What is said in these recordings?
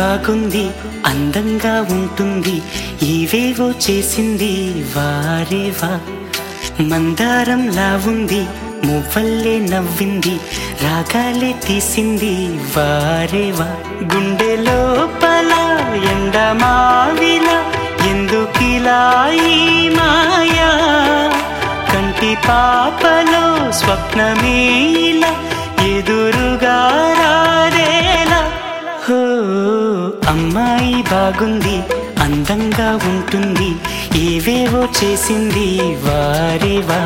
బాగుంది అందంగా ఉంటుంది ఇవేవో చేసింది వారేవా మందారంలా ఉంది మువ్వల్లే నవ్వింది రాగాలే తీసింది వారేవా గుండె లోపల ఎండమావిలా ఎందుకిలా ఈ మాయా కంటి పాపలో స్వప్నమేలా ఎదురుగా రారేలా హో అమ్మాయి బాగుంది అందంగా ఉంటుంది ఏవేవో చేసింది వారేవా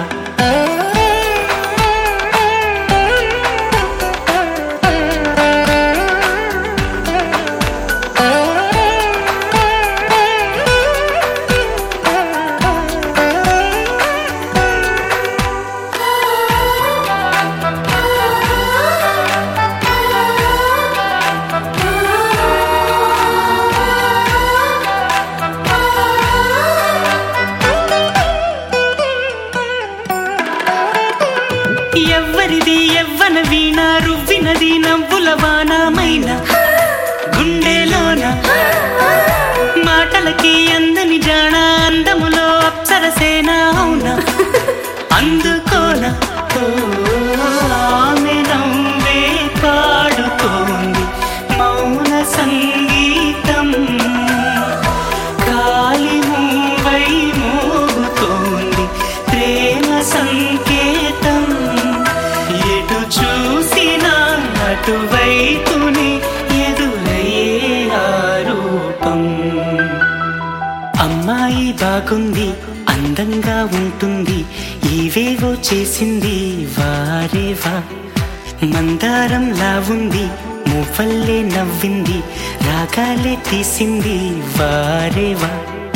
ఎవ్వరిది ఎవ్వన వీణ రువ్వినది నవ్వుల వానమైన గుండెలోన మాటలకి అందని జాణ అందములో అప్సరసేన అవునా అందుకోన ఓ, ఆమె నవ్వే పాడుతోంది మౌన సంగీతం గాలి మూవై మోగుతోంది ప్రేమ సంకేతం ఎటు చూసినా అటువైపుని ఎదురయ్యే ఆ రూపం అమ్మాయి బాగుంది అందంగా ఉంటుంది ఇవేవో చేసింది వారేవా మందారంలా ఉంది మువ్వల్లే నవ్వింది రాగాలే తీసింది వారేవా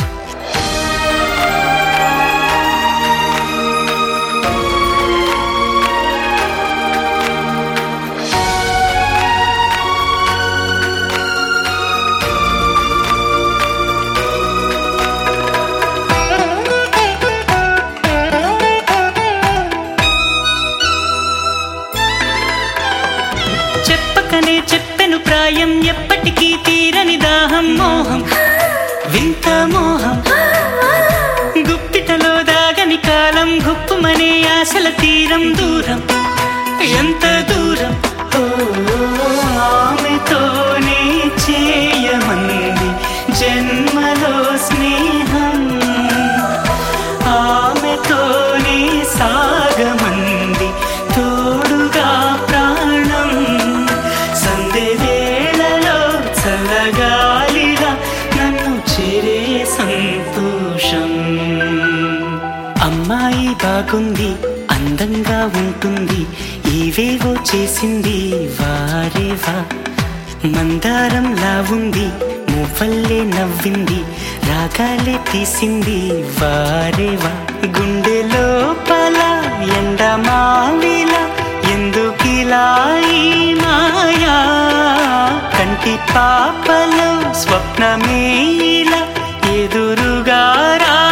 చెప్పకనే చెప్పెను ప్రాయం ఎప్పటికీ తీరని దాహం మోహం వింత మోహం గుప్పిటలో దాగని కాలం గుప్పుమనే ఆశల తీరం దూరం ఎంత దూరం ఓ, ఆమెతోనే చేయమంది జన్మలో స్నేహం ఆమెతోనే సాగమంది తోడుగా ప్రాణం సందె వేళలో చల్లగాలిగా నన్ను చేరే సంతోషం అమ్మాయి బాగుంది అందంగా ఉంటుంది ఏవేవో చేసింది వారేవా మందారంలా ఉంది మువ్వల్లే నవ్వింది రాగాలే తీసింది వారేవా గుండె లోపల ఎండమావిలా ఎందుకిలా ఈ మాయా కంటి పాపలో స్వప్నమేలా ఎదురుగా రా